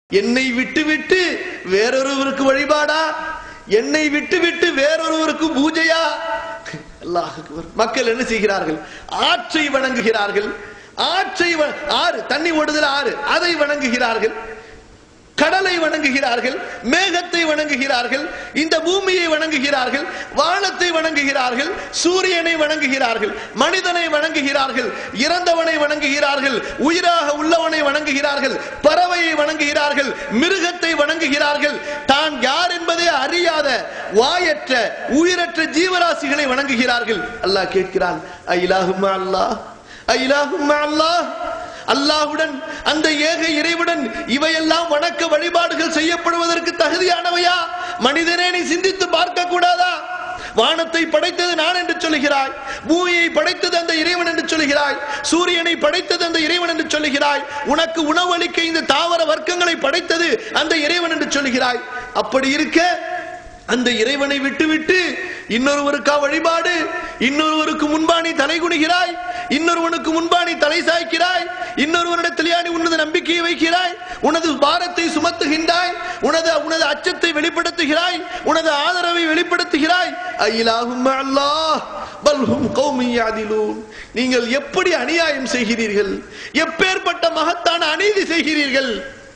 என்னை விட்டு விட்டு வேறொருவருக்கு வழிபாடா என்னை விட்டு விட்டு வேறொருவருக்கு பூஜையா அல்லாஹ் அக்பர். மக்கள் என்ன செய்கிறார்கள் ஆற்றை வணங்குகிறார்கள் ஆற்றை வ- ஆறு தண்ணி ஓடுதல் ஆறு அதை வணங்குகிறார்கள் கடலை வணங்குகிறார்கள் மேகத்தை வணங்குகிறார்கள் இந்த பூமியை வணங்குகிறார்கள் வானத்தை வணங்குகிறார்கள் சூரியனை வணங்குகிறார்கள் மனிதனை வணங்குகிறார்கள் இறந்தவனை வணங்குகிறார்கள் உயிராக உள்ளவனை வணங்குகிறார்கள் பறவையை வணங்குகிறார்கள் மிருகத்தை வணங்குகிறார்கள் தான் யார் என்பதை அறியாத வாயற்ற உயிரற்ற ஜீவராசிகளை வணங்குகிறார்கள் அல்லாஹ் கேட்கிறான் ஐலாஹுமா அல்லாஹ் ஐலாஹுமா அல்லாஹ் அல்லாஹ்வுடன் அந்த ஏக இறைவுடன் இவையெல்லாம் வணக்க வழிபாடுகள் செய்யப்படுவதற்கு தகுதியானவையா மனிதனே நீ சிந்தித்து பார்க்க கூடாதா வானத்தை படைத்தது நான் என்று சொல்கிறாய் பூமியை படைத்தது அந்த இறைவன் என்று சொல்கிறாய் சூரியனை படைத்தது அந்த இறைவன் என்று சொல்கிறாய் உனக்கு உணவளிக்க இந்த தாவர வர்க்கங்களை படைத்தது அந்த இறைவன் என்று சொல்கிறாய் அப்படி இருக்க அந்த இறைவனை விட்டுவிட்டு இன்னொருவருக்கா வழிபாடு இன்னொருவருக்கு முன்பா நீ தலை குனிகிறாய் இன்னொருவனுக்கு முன்பா நீ தலை சாய்க்கிறாய் இன்னொருவனிடத்திலே நீ உனது நம்பிக்கையை வைக்கிறாய் உனது பாரத்தை சுமத்துகின்றாய் உனது உனது அச்சத்தை வெளிப்படுத்துகிறாய் உனது ஆதரவை வெளிப்படுத்துகிறாய் ஐலாஹும் அல்லாஹ் பல்ஹும் கௌமி யாதிலூன் நீங்கள் எப்படி அநியாயம் செய்கிறீர்கள் எப்பேற்பட்ட மகத்தான அநீதி செய்கிறீர்கள்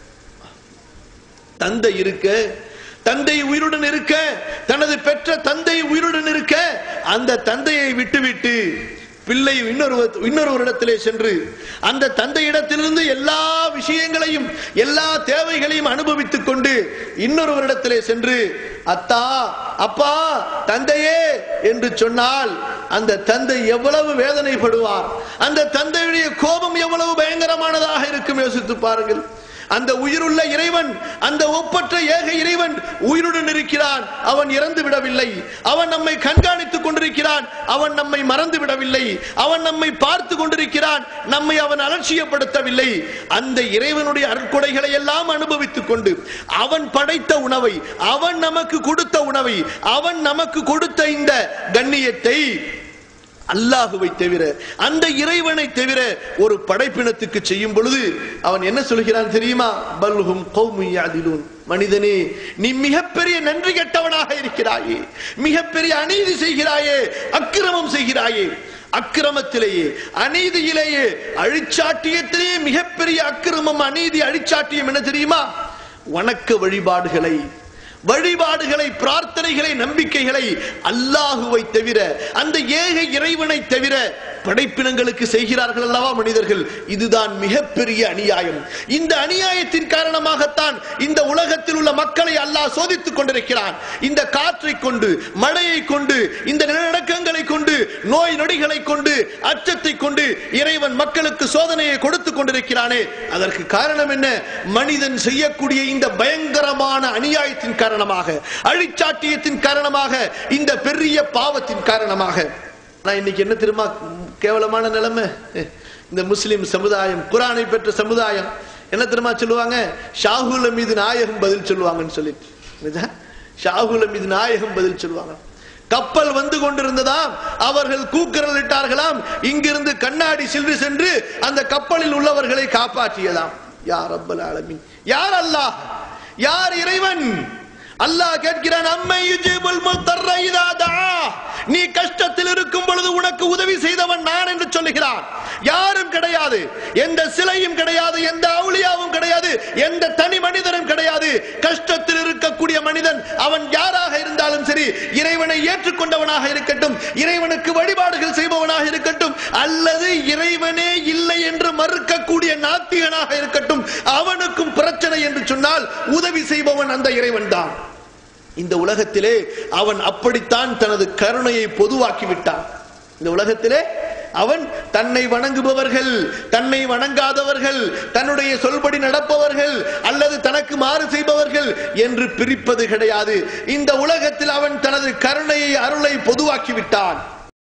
தந்தை இருக்க தந்தை உயிருடன் இருக்க தனது பெற்ற தந்தை உயிருடன் இருக்க அந்த தந்தையை விட்டுவிட்டு பிள்ளை இன்னொரு இன்னொருவரிடத்திலே சென்று அந்த தந்தையிடத்திலிருந்து எல்லா விஷயங்களையும் எல்லா தேவைகளையும் அனுபவித்துக் கொண்டு இன்னொருவரிடத்திலே சென்று அத்தா அப்பா தந்தையே என்று சொன்னால் அந்த தந்தை எவ்வளவு வேதனைப்படுவார் அந்த தந்தையுடைய கோபம் எவ்வளவு பயங்கரமானதாக இருக்கும் யோசித்து பாருங்கள் அந்த உயிருள்ள இறைவன் அந்த ஒப்பற்ற ஏக இறைவன் உயிருடன் இருக்கிறான் அவன் இறந்து விடவில்லை அவன் நம்மை கண்காணித்துக் கொண்டிருக்கிறான் அவன் நம்மை மறந்து விடவில்லை அவன் நம்மை பார்த்து கொண்டிருக்கிறான் நம்மை அவன் அலட்சியப்படுத்தவில்லை அந்த இறைவனுடைய அற்கொடைகளை எல்லாம் அனுபவித்துக் கொண்டு அவன் படைத்த உணவை அவன் நமக்கு கொடுத்த உணவை அவன் நமக்கு கொடுத்த இந்த கண்ணியத்தை அல்லாஹுவை தவிர அந்த இறைவனை தவிர ஒரு படைப்பினத்துக்கு செய்யும் பொழுது அவன் என்ன சொல்கிறான் தெரியுமா பல்ஹும் கௌமி யாதிலூன் மனிதனே நீ மிகப்பெரிய நன்றி கெட்டவனாக இருக்கிறாயே மிகப்பெரிய அநீதி செய்கிறாயே அக்கிரமம் செய்கிறாயே அக்கிரமத்திலேயே அநீதியிலேயே அழிச்சாட்டியத்திலேயே மிகப்பெரிய அக்கிரமம் அநீதி அழிச்சாட்டியம் என்ன தெரியுமா வணக்க வழிபாடுகளை வழிபாடுகளை பிரார்த்தனைகளை நம்பிக்கைகளை அல்லாஹுவை தவிர அந்த ஏக இறைவனை தவிர படைப்பினங்களுக்கு செய்கிறார்கள் அல்லவா மனிதர்கள் இதுதான் மிகப்பெரிய அநியாயம் இந்த அநியாயத்தின் காரணமாகத்தான் இந்த உலகத்தில் உள்ள மக்களை அல்லாஹ் சோதித்துக் கொண்டிருக்கிறான் இந்த காற்றை கொண்டு மழையை கொண்டு இந்த நிலநடுக்கங்களை கொண்டு நோய் நொடிகளை கொண்டு அச்சத்தை கொண்டு இறைவன் மக்களுக்கு சோதனையை கொடுத்துக் கொண்டிருக்கிறானே அதற்கு காரணம் என்ன மனிதன் செய்யக்கூடிய இந்த பயங்கரமான அநியாயத்தின் காரணமாக அழிச்சாட்டியத்தின் காரணமாக இந்த பெரிய பாவத்தின் காரணமாக நான் இன்னைக்கு என்ன தெரியுமா கேவலமான நிலைமை இந்த முஸ்லிம் சமுதாயம் குரானை பெற்ற சமுதாயம் என்ன தெரியுமா சொல்லுவாங்க ஷாகுல மீது நாயகம் பதில் சொல்லுவாங்கன்னு சொல்லிட்டு புரியுதா? ஷாகுல மீது நாயகம் பதில் சொல்லுவாங்க கப்பல் வந்து கொண்டிருந்ததாம் அவர்கள் கூக்குரல் இட்டார்களாம் இங்கிருந்து கண்ணாடி சில்லு சென்று அந்த கப்பலில் உள்ளவர்களை காப்பாற்றியதாம் யார் ரப்பல் ஆலமீன் யார் அல்லாஹ் யார் இறைவன் அல்லாஹ் கேட்கிறான் அம்மை யுஜிபுல் முத்தர்ர இதா தஆ நீ கஷ்டத்தில் இருக்கும் பொழுது உனக்கு உதவி செய்தவன் நான் என்று சொல்லுகிறான் யாரும் கிடையாது எந்த சிலையும் கிடையாது எந்த அவுளியாவும் கிடையாது எந்த தனி மனிதனும் கிடையாது கஷ்டத்தில் இருக்கக்கூடிய மனிதன் அவன் யாராக இருந்தாலும் சரி இறைவனை ஏற்றுக்கொண்டவனாக இருக்கட்டும் இறைவனுக்கு வழிபாடுகள் செய்பவனாக இருக்கட்டும் அல்லது இறைவனே இல்லை என்று மறுக்கக்கூடிய நாத்திகனாக இருக்கட்டும் அவனுக்கும் பிரச்சனை என்று சொன்னால் உதவி செய்பவன் அந்த இறைவன் தான் இந்த உலகத்திலே அவன் அப்படித்தான் தனது கருணையை பொதுவாக்கி விட்டான் இந்த உலகத்திலே அவன் தன்னை வணங்குபவர்கள் தன்னை வணங்காதவர்கள் தன்னுடைய சொல்படி நடப்பவர்கள் அல்லது தனக்கு மாறு செய்பவர்கள் என்று பிரிப்பது கிடையாது இந்த உலகத்தில் அவன் தனது கருணையை அருளை பொதுவாக்கி விட்டான்